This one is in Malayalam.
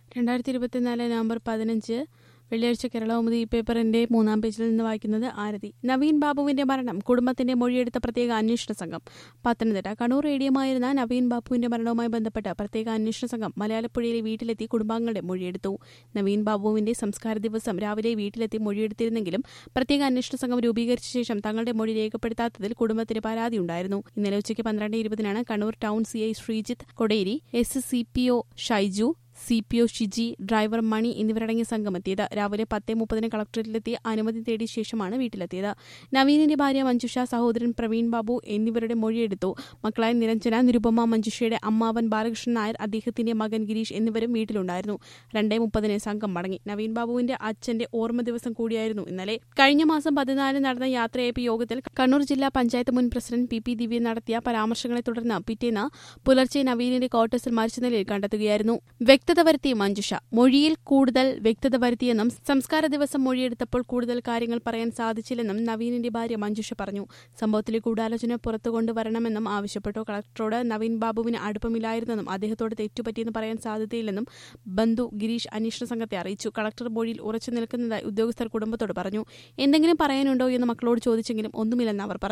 രണ്ടായിരത്തി ഇരുപത്തിനാല് നവംബർ പതിനഞ്ച് വെള്ളിയാഴ്ച കേരളകൗമുദി ഈ പേപ്പറിന്റെ മൂന്നാം പേജിൽ നിന്ന് വായിക്കുന്നത് ആരതി നവീൻ ബാബുവിന്റെ മരണം കുടുംബത്തിന്റെ മൊഴിയെടുത്ത പ്രത്യേക അന്വേഷണ സംഘം പത്തനംതിട്ട കണ്ണൂർ റേഡിയമായിരുന്ന നവീൻ ബാബുവിന്റെ മരണവുമായി ബന്ധപ്പെട്ട് പ്രത്യേക അന്വേഷണ സംഘം മലയാളപ്പുഴയിലെ വീട്ടിലെത്തി കുടുംബാംഗങ്ങളുടെ മൊഴിയെടുത്തു നവീൻ ബാബുവിന്റെ സംസ്കാര ദിവസം രാവിലെ വീട്ടിലെത്തി മൊഴിയെടുത്തിരുന്നെങ്കിലും പ്രത്യേക അന്വേഷണ സംഘം രൂപീകരിച്ച ശേഷം തങ്ങളുടെ മൊഴി രേഖപ്പെടുത്താത്തതിൽ കുടുംബത്തിന് പരാതിയുണ്ടായിരുന്നു ഇന്നലെ ഉച്ചയ്ക്ക് പന്ത്രണ്ട് ഇരുപതിനാണ് Kannur town CI Sreejith Koderi S C P O Shaiju C P O Shiji driver Mani എന്നിവരടങ്ങിയ സംഘം എത്തിയത് രാവിലെ പത്തേ മുപ്പതിന് കളക്ടറേറ്റിലെത്തി അനുമതി തേടിയ ശേഷമാണ് വീട്ടിലെത്തിയത് നവീനിന്റെ ഭാര്യ മഞ്ജുഷ സഹോദരൻ പ്രവീൺ ബാബു എന്നിവരുടെ മൊഴിയെടുത്തു മക്കളായ നിരഞ്ജന നിരുപമ മഞ്ജുഷയുടെ അമ്മാവൻ ബാലകൃഷ്ണൻ നായർ അദ്ദേഹത്തിന്റെ മകൻ ഗിരീഷ് എന്നിവരും വീട്ടിലുണ്ടായിരുന്നു രണ്ടേ മുപ്പതിന് സംഘം മടങ്ങി നവീൻ ബാബുവിന്റെ അച്ഛന്റെ ഓർമ്മ ദിവസം കൂടിയായിരുന്നു ഇന്നലെ കഴിഞ്ഞ മാസം പതിനാലിന് നടന്ന യാത്രയയപ്പ് യോഗത്തിൽ കണ്ണൂർ ജില്ലാ പഞ്ചായത്ത് മുൻ പ്രസിഡന്റ് പി പി ദിവ്യ നടത്തിയ പരാമർശങ്ങളെ തുടർന്ന് പിറ്റേന്ന് പുലർച്ചെ നവീനിന്റെ ക്വാർട്ടേഴ്സിൽ മരിച്ച നിലയിൽ കണ്ടെത്തുകയായിരുന്നു വ്യക്തത വരുത്തി മഞ്ജുഷ മൊഴിയിൽ കൂടുതൽ വ്യക്തത വരുത്തിയെന്നും സംസ്കാര ദിവസം മൊഴിയെടുത്തപ്പോൾ കൂടുതൽ കാര്യങ്ങൾ പറയാൻ സാധിച്ചില്ലെന്നും നവീനിന്റെ ഭാര്യ മഞ്ജുഷ പറഞ്ഞു സംഭവത്തിലെ ഗൂഢാലോചന പുറത്തു കൊണ്ടുവരണമെന്നും ആവശ്യപ്പെട്ടു കളക്ടറോട് നവീൻ ബാബുവിന് അടുപ്പമില്ലായിരുന്നെന്നും അദ്ദേഹത്തോട് തെറ്റുപറ്റിയെന്ന് പറയാൻ സാധ്യതയില്ലെന്നും ബന്ധു ഗിരീഷ് അന്വേഷണ സംഘത്തെ അറിയിച്ചു കളക്ടർ മൊഴിയിൽ ഉറച്ചു നിൽക്കുന്നതായി ഉദ്യോഗസ്ഥർ കുടുംബത്തോട് പറഞ്ഞു എന്തെങ്കിലും പറയാനുണ്ടോ എന്ന് മക്കളോട് ചോദിച്ചെങ്കിലും ഒന്നുമില്ലെന്ന് അവർ പറഞ്ഞു